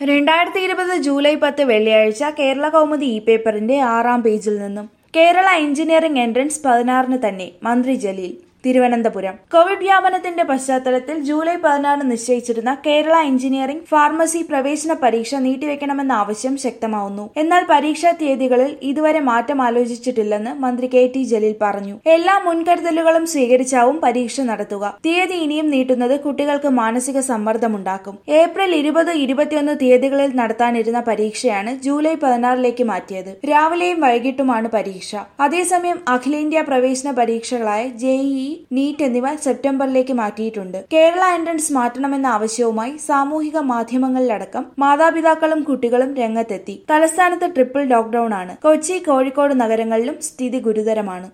രണ്ടായിരത്തി ഇരുപത് ജൂലൈ പത്ത് വെള്ളിയാഴ്ച കേരള കൗമുദി ഇ പേപ്പറിന്റെ ആറാം പേജിൽ നിന്നും കേരള എഞ്ചിനീയറിംഗ് എൻട്രൻസ് പതിനാറിന് തന്നെ മന്ത്രി ജലീൽ തിരുവനന്തപുരം കോവിഡ് വ്യാപനത്തിന്റെ പശ്ചാത്തലത്തിൽ ജൂലൈ പതിനാറിന് നിശ്ചയിച്ചിരുന്ന കേരള എഞ്ചിനീയറിംഗ് ഫാർമസി പ്രവേശന പരീക്ഷ നീട്ടിവെക്കണമെന്ന ആവശ്യം ശക്തമാവുന്നു എന്നാൽ പരീക്ഷാ തീയതികളിൽ ഇതുവരെ മാറ്റം ആലോചിച്ചിട്ടില്ലെന്ന് മന്ത്രി കെ ടി ജലീൽ പറഞ്ഞു എല്ലാ മുൻകരുതലുകളും സ്വീകരിച്ചാവും പരീക്ഷ നടത്തുക തീയതി ഇനിയും നീട്ടുന്നത് കുട്ടികൾക്ക് മാനസിക സമ്മർദ്ദമുണ്ടാക്കും ഏപ്രിൽ ഇരുപത് ഇരുപത്തിയൊന്ന് തീയതികളിൽ നടത്താനിരുന്ന പരീക്ഷയാണ് ജൂലൈ പതിനാറിലേക്ക് മാറ്റിയത് രാവിലെയും വൈകിട്ടുമാണ് പരീക്ഷ അതേസമയം അഖിലേന്ത്യാ പ്രവേശന പരീക്ഷകളായ ജെഇഇ നീറ്റ് എന്നിവ സെപ്റ്റംബറിലേക്ക് മാറ്റിയിട്ടുണ്ട് കേരള എൻട്രൻസ് മാറ്റണമെന്ന ആവശ്യവുമായി സാമൂഹിക മാധ്യമങ്ങളിലടക്കം മാതാപിതാക്കളും കുട്ടികളും രംഗത്തെത്തി തലസ്ഥാനത്ത് ട്രിപ്പിൾ ലോക്ഡൌൺ ആണ് കൊച്ചി കോഴിക്കോട് നഗരങ്ങളിലും സ്ഥിതി ഗുരുതരമാണ്